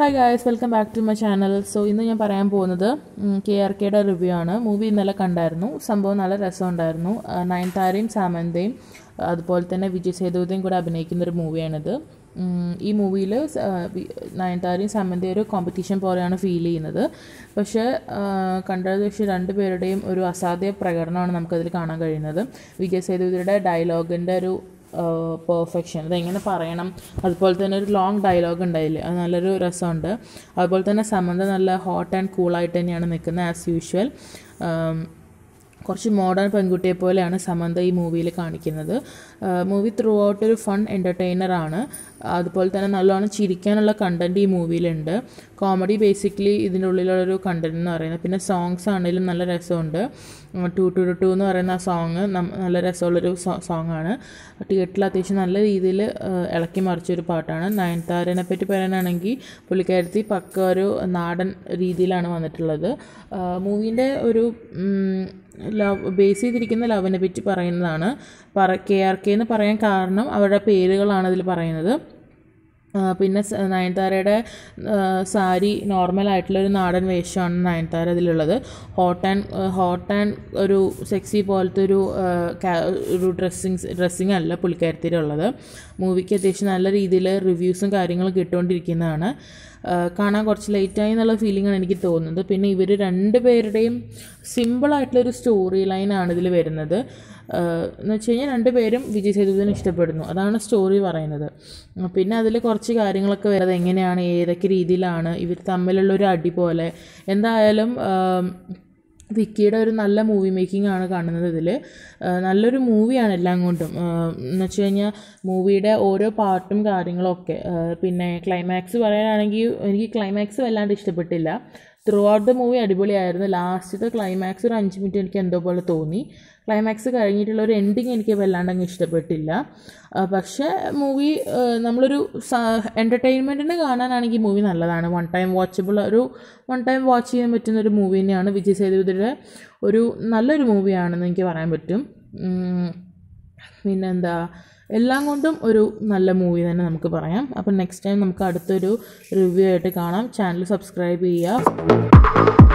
hi guys welcome back to my channel so ഇന്ന് ഞാൻ പറയാൻ പോകുന്നത് കെ ആർ കെയുടെ റിവ്യൂ ആണ് മൂവി ഇന്നലെ കണ്ടായിരുന്നു സംഭവം നല്ല രസമുണ്ടായിരുന്നു ആ, നയൻതാരയും സാമന്തയും അതുപോലെ തന്നെ വിജയ് സേതുപതിയും കൂടെ അഭിനയിക്കുന്ന ഒരു മൂവിയാണിത് ഉം, ഈ മൂവിയിൽ നയൻതാരയും സാമന്തയും ഒരു കോമ്പറ്റീഷൻ പോലെയാണ് ഫീൽ ചെയ്യുന്നത് പക്ഷേ ആ, കണ്ടത് പക്ഷേ രണ്ടുപേരുടെയും ഒരു അസാധ്യ പ്രകടനമാണ് നമുക്കതിൽ കാണാൻ കഴിയുന്നത് വിജയ് സേതുപതിയുടെ ഡയലോഗിൻ്റെ ഒരു പെർഫെക്ഷൻ അതെങ്ങനെ പറയണം അതുപോലെ തന്നെ ഒരു ലോങ് ഡയലോഗ് ഉണ്ടായില്ലേ അത് നല്ലൊരു രസമുണ്ട് അതുപോലെ തന്നെ സമന്ത നല്ല ഹോട്ട് ആൻഡ് കൂളായിട്ട് തന്നെയാണ് നിൽക്കുന്നത് ആസ് യൂഷ്വൽ കുറച്ച് മോഡേൺ പെൺകുട്ടിയെ പോലെയാണ് സമന്ത ഈ മൂവിയിൽ കാണിക്കുന്നത് മൂവി ത്രൂ ഔട്ട് ഒരു ഫൺ എൻ്റർടൈനറാണ് അതുപോലെ തന്നെ നല്ലോണം ചിരിക്കാനുള്ള കണ്ടൻറ്റ് ഈ മൂവിയിലുണ്ട് കോമഡി ബേസിക്കലി ഇതിൻ്റെ ഉള്ളിലുള്ളൊരു കണ്ടൻറ്റ് എന്ന് പറയുന്നത് പിന്നെ സോങ്സ് ആണെങ്കിലും നല്ല രസമുണ്ട് ടു ടു ടു എന്ന് പറയുന്ന ആ സോങ് നല്ല രസമുള്ളൊരു സോങ് ആണ് തിയേറ്ററിൽ അത്യാവശ്യം നല്ല രീതിയിൽ ഇളക്കി മറിച്ചൊരു പാട്ടാണ് നയൻതാരനെ പറ്റി പറയാനാണെങ്കിൽ പുള്ളിക്കാരത്തി പക്ക ഒരു നാടൻ രീതിയിലാണ് വന്നിട്ടുള്ളത് മൂവീൻ്റെ ഒരു ലവ് ബേസ് ചെയ്തിരിക്കുന്ന ലവിനെ പറ്റി പറയുന്നതാണ് പറ കെ ആർ കെ എന്ന് പറയാൻ കാരണം അവരുടെ പേരുകളാണ് അതിൽ പറയുന്നത് ആ, പിന്നെ സ- നയൻതാരയുടെ ആ, സാരി നോർമൽ ആയിട്ടുള്ളൊരു നാടൻ വേഷമാണ് നയൻതാര ഇതിലുള്ളത് ഹോട്ട് ആൻഡ് ഹോട്ട് ആൻഡ് ഒരു സെക്സി പോലത്തെ ഒരു ആ, ca- ഒരു ഡ്രസ്സിങ് ഡ്രസ്സിങ് അല്ല പുള്ളിക്കാരത്തിയുടെ ഉള്ളത് മൂവിക്ക് അത്യാവശ്യം നല്ല രീതിയിൽ റിവ്യൂസും കാര്യങ്ങളും കിട്ടുകൊണ്ടിരിക്കുന്നതാണ് ആ, കാണാൻ കുറച്ച് ലേറ്റായി എന്നുള്ള ഫീലിംഗാണ് എനിക്ക് തോന്നുന്നത് പിന്നെ ഇവർ രണ്ടുപേരുടെയും സിമ്പിളായിട്ടുള്ളൊരു സ്റ്റോറി ലൈനാണ് ഇതിൽ വരുന്നത് എന്ന് വെച്ച് കഴിഞ്ഞാൽ രണ്ടുപേരും വിജയ് സേതുപതിനെ ഇഷ്ടപ്പെടുന്നു അതാണ് സ്റ്റോറി പറയുന്നത് ഉം, പിന്നെ അതിൽ കുറച്ച് കാര്യങ്ങളൊക്കെ വരുന്നത് എങ്ങനെയാണ് ഏതൊക്കെ രീതിയിലാണ് ഇവർ തമ്മിലുള്ള ഒരു അടി പോലെ എന്തായാലും ആം, വിക്കിയുടെ ഒരു നല്ല മൂവി മേക്കിംഗ് ആണ് കാണുന്നത് ഇതിൽ നല്ലൊരു മൂവിയാണ് എല്ലാം കൊണ്ടും എന്ന് വെച്ച് കഴിഞ്ഞാൽ മൂവിയുടെ ഓരോ പാട്ടും കാര്യങ്ങളും ഒക്കെ ആ, പിന്നെ ക്ലൈമാക്സ് പറയാനാണെങ്കിൽ എനിക്ക് ക്ലൈമാക്സ് വല്ലാണ്ട് ഇഷ്ടപ്പെട്ടില്ല ത്രൂ ഔട്ട് ദ മൂവി അടിപൊളിയായിരുന്നു ലാസ്റ്റത്തെ ക്ലൈമാക്സ് ഒരു അഞ്ച് മിനിറ്റ് എനിക്ക് എന്തോ പോലെ തോന്നി ക്ലൈമാക്സ് കഴിഞ്ഞിട്ടുള്ള ഒരു എൻഡിങ് എനിക്ക് വല്ലാണ്ട് അങ്ങ് ഇഷ്ടപ്പെട്ടില്ല ആ, പക്ഷേ മൂവി നമ്മളൊരു എൻ്റർടൈൻമെൻറ്റിന് കാണാനാണെങ്കിൽ മൂവി നല്ലതാണ് വൺ ടൈം വാച്ചബിൾ ഒരു വൺ ടൈം വാച്ച് ചെയ്യാൻ പറ്റുന്ന ഒരു മൂവി തന്നെയാണ് വിജയ് സേതുപതിയുടെ ഒരു നല്ലൊരു മൂവിയാണെന്ന് എനിക്ക് പറയാൻ പറ്റും ഉം, പിന്നെന്താ എല്ലാം കൊണ്ടും ഒരു നല്ല മൂവി തന്നെ നമുക്ക് പറയാം അപ്പം നെക്സ്റ്റ് ടൈം നമുക്ക് അടുത്തൊരു റിവ്യൂ ആയിട്ട് കാണാം ചാനൽ സബ്സ്ക്രൈബ് ചെയ്യുക